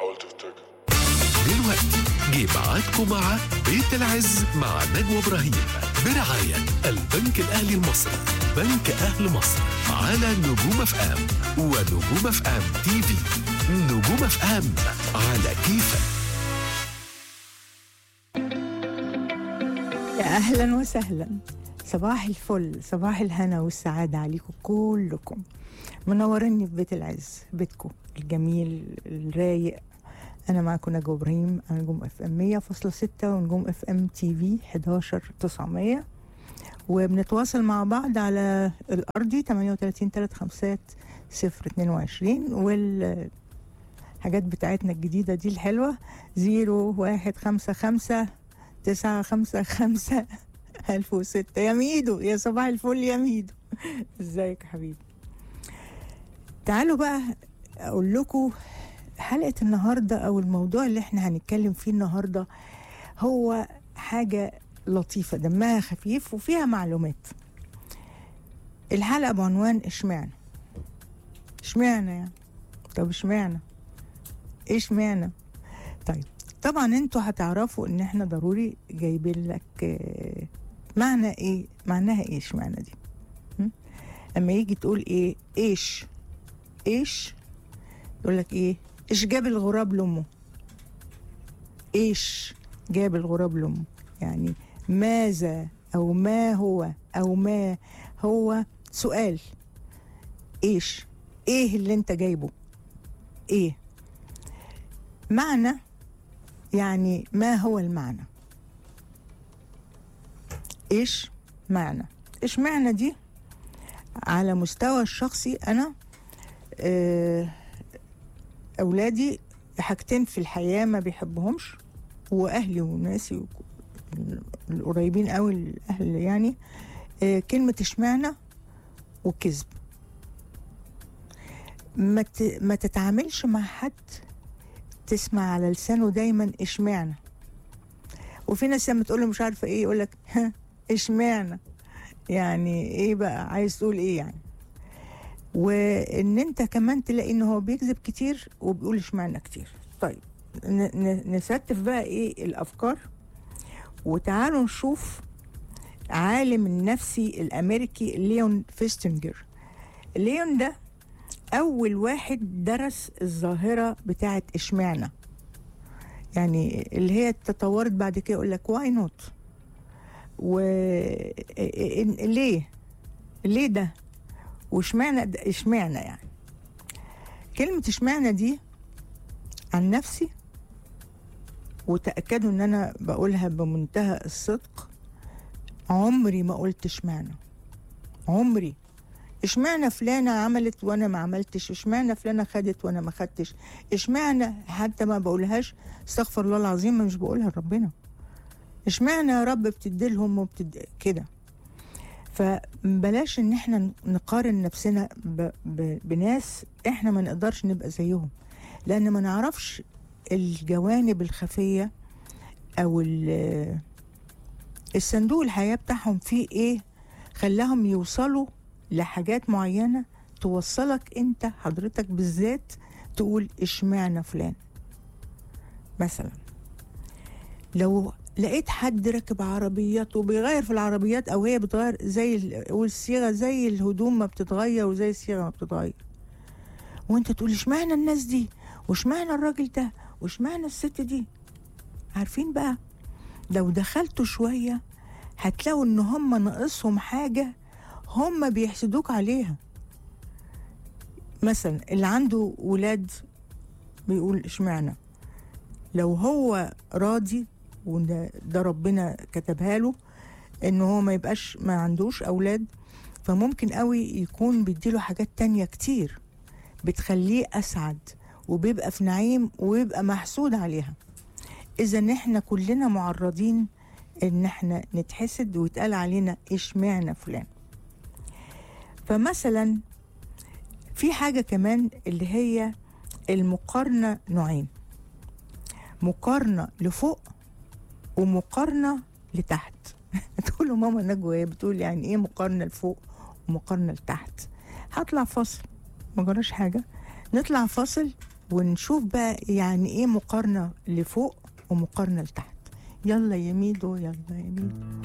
حاول تفتكر دلوقتي جه ميعادكم مع بيت العز مع نجوى ابراهيم برعايه البنك الاهلي المصري بنك اهل مصر على نجوم اف ام ونجوم اف ام تي في نجوم اف ام على كيفك يا اهلا وسهلا صباح الفل صباح الهنا والسعادة عليكم كلكم منوريني في بيت العز بيتكم الجميل الرايق انا معاكم نجوى ابراهيم على نجوم اف ام 100.6 ونجوم اف ام تي في 11900 وبنتواصل مع بعض على الارضي 38 35 022 والحاجات بتاعتنا الجديده دي الحلوه 0155 تسعة خمسة خمسة ألف وستة يا ميدو يا صباح الفل يا ميدو ازيك يا حبيبي تعالوا بقى أقول لكم حلقة النهاردة أو الموضوع اللي احنا هنتكلم فيه النهاردة هو حاجة لطيفة دمها خفيف وفيها معلومات الحلقة بعنوان اشمعنى اشمعنى يعني طب اشمعنى اشمعنى طيب طبعا انتوا هتعرفوا ان احنا ضروري جايبين لك آه، معنى ايه معناها ايه اشمعنى دي م? اما يجي تقول ايه ايش ايش يقول لك ايه ايش جاب الغراب لامه ايش جاب الغراب لامه يعني ماذا او ما هو او ما هو سؤال ايش ايه اللي انت جايبه ايه معنى يعني ما هو المعنى ايش معنى ايش معنى دي على مستوى الشخصي انا آه، اولادي حاجتين في الحياه ما بيحبهمش واهلي وناسي وك- القريبين قوي الاهل يعني آه، كلمه اشمعنى وكذب ما ت- ما تتعاملش مع حد تسمع على لسانه دايما اشمعنى وفي ناس لما تقول له مش عارفه ايه يقول لك ها اشمعنى يعني ايه بقى عايز تقول ايه يعني وان انت كمان تلاقي ان هو بيكذب كتير وبيقول اشمعنى كتير طيب ن- ن- نستف بقى ايه الافكار وتعالوا نشوف عالم النفسي الامريكي ليون فيستنجر ليون ده اول واحد درس الظاهره بتاعت اشمعنى يعني اللي هي تطورت بعد كده يقول لك واي نوت و إن- ليه ليه ده واشمعنى ده اشمعنى يعني كلمة اشمعنى دي عن نفسي وتأكدوا ان انا بقولها بمنتهى الصدق عمري ما قلت اشمعنى عمري اشمعنى فلانة عملت وانا ما عملتش اشمعنى فلانة خدت وانا ما خدتش اشمعنى حتى ما بقولهاش استغفر الله العظيم ما مش بقولها لربنا اشمعنى يا رب بتديلهم وبتد كده فبلاش ان احنا نقارن نفسنا ب... ب... بناس احنا ما نقدرش نبقى زيهم لان ما نعرفش الجوانب الخفية او ال- الصندوق الحياة بتاعهم فيه ايه خلاهم يوصلوا لحاجات معينة توصلك انت حضرتك بالذات تقول اشمعنى فلان مثلا لو لقيت حد راكب عربيات وبيغير في العربيات او هي بتغير زي ال- والصيغه زي الهدوم ما بتتغير وزي الصيغه ما بتتغير وانت تقول اشمعنى الناس دي واشمعنى الراجل ده واشمعنى الست دي عارفين بقى لو دخلتوا شويه هتلاقوا ان هم ناقصهم حاجه هم بيحسدوك عليها مثلا اللي عنده ولاد بيقول اشمعنى لو هو راضي وده ده ربنا كتبها له ان هو ما يبقاش ما عندوش اولاد فممكن قوي يكون بيديله حاجات تانية كتير بتخليه اسعد وبيبقى في نعيم ويبقى محسود عليها اذا احنا كلنا معرضين ان احنا نتحسد ويتقال علينا اشمعنى فلان فمثلا في حاجة كمان اللي هي المقارنة نوعين مقارنة لفوق ومقارنة لتحت تقولوا ماما نجوى هي بتقول يعني ايه مقارنة لفوق ومقارنة لتحت هطلع فاصل ما جراش حاجة نطلع فاصل ونشوف بقى يعني ايه مقارنة لفوق ومقارنة لتحت يلا يا ميدو يلا يا ميدو